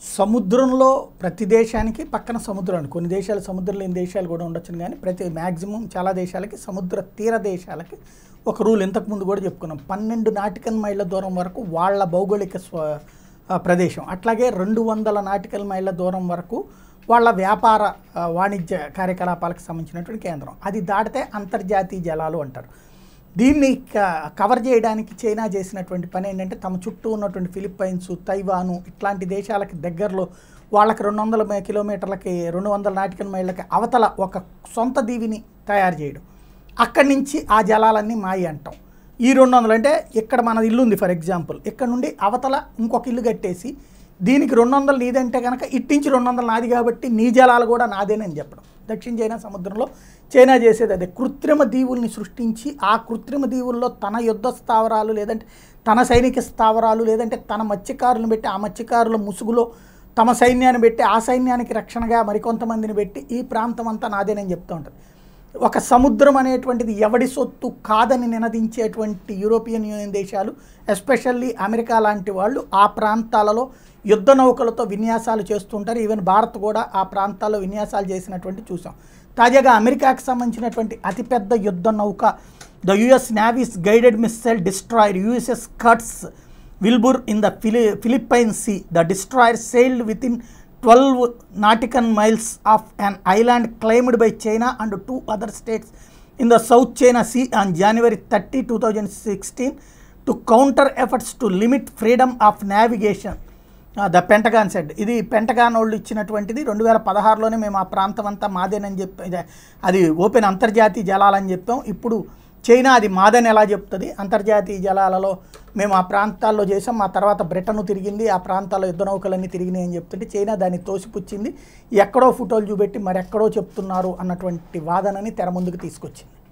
సముద్రంలో ప్రతి దేశానికి పక్కన సముద్రం అండి కొన్ని దేశాలు సముద్రం లేని దేశాలు కూడా ఉండొచ్చు కానీ ప్రతి మ్యాక్సిమం చాలా దేశాలకి సముద్ర తీర దేశాలకి ఒక రూల్ ఇంతకుముందు కూడా చెప్పుకున్నాం పన్నెండు నాటికల్ మైళ్ళ దూరం వరకు వాళ్ళ భౌగోళిక స్వ ఆ, ప్రదేశం అట్లాగే రెండు వందల నాటికల్ మైళ్ళ దూరం వరకు వాళ్ళ వ్యాపార ఆ, వాణిజ్య కార్యకలాపాలకు సంబంధించినటువంటి కేంద్రం అది దాటితే అంతర్జాతీయ జలాలు అంటారు దీన్ని క- కవర్ చేయడానికి చైనా చేసినటువంటి పని ఏంటంటే తమ చుట్టూ ఉన్నటువంటి ఫిలిప్పైన్స్ తైవాను ఇట్లాంటి దేశాలకి దగ్గరలో వాళ్ళకి రెండు వందల మే- కిలోమీటర్లకి రెండు వందల నాటికల్ మైళ్ళకి అవతల ఒక సొంత దీవిని తయారు చేయడం అక్కడి నుంచి ఆ జలాలన్నీ మాయి అంటాం ఈ రెండు వందలు అంటే ఇక్కడ మన ఇల్లు ఉంది ఫర్ ఎగ్జాంపుల్ ఇక్కడ నుండి అవతల ఇంకొక ఇల్లు కట్టేసి దీనికి రెండు వందలు నీదంటే కనుక ఇట్టించి రెండు వందలు నాది కాబట్టి నీ జలాలు కూడా నాదేనని చెప్పడం దక్షిణ చైనా సముద్రంలో చైనా చేసేది అదే కృత్రిమ దీవుల్ని సృష్టించి ఆ కృత్రిమ దీవుల్లో తన యుద్ధ స్థావరాలు లేదంటే తన సైనిక స్థావరాలు లేదంటే తన మత్స్యకారులను పెట్టి ఆ మత్స్యకారుల ముసుగులో తమ సైన్యాన్ని పెట్టి ఆ సైన్యానికి రక్షణగా మరికొంతమందిని పెట్టి ఈ ప్రాంతం అంతా నాదేనని చెప్తూ ఉంటుంది ఒక సముద్రం అనేటువంటిది ఎవడి సొత్తు కాదని నినదించేటువంటి యూరోపియన్ యూనియన్ దేశాలు ఎస్పెషల్లీ అమెరికా లాంటి వాళ్ళు ఆ ప్రాంతాలలో యుద్ధ నౌకలతో విన్యాసాలు చేస్తుంటారు ఈవెన్ భారత్ కూడా ఆ ప్రాంతాల్లో విన్యాసాలు చేసినటువంటి చూసాం తాజాగా అమెరికాకి సంబంధించినటువంటి అతిపెద్ద యుద్ధ నౌక the US navy's guided missile destroyer USS Curtis Wilbur in the ఫిలి Philippine Sea the destroyer sailed within twelve nautical miles of an island claimed by China and two other states in the South China Sea on January thirty two thousand sixteen to counter efforts to limit freedom of navigation the Pentagon said ఇది Pentagon వాళ్ళు ఇచ్చినటువంటిది రెండు వేల పదహారులోనే మేము ఆ ప్రాంతం అంతా మాదేనని చెప్పి ఇదే, అది ఓపెన్ అంతర్జాతీయ జలాలని చెప్పాం ఇప్పుడు చైనా అది మాదని ఎలా చెప్తుంది అంతర్జాతీయ జలాలలో మేము ఆ ప్రాంతాల్లో చేసాం ఆ తర్వాత బ్రిటన్ తిరిగింది ఆ ప్రాంతాల్లో యుద్ధ నౌకలన్నీ తిరిగినాయి అని చెప్తుంటే చైనా దాన్ని తోసిపుచ్చింది ఎక్కడో ఫోటోలు చూపెట్టి మరెక్కడో చెప్తున్నారు అన్నటువంటి వాదనని తెర ముందుకు తీసుకొచ్చింది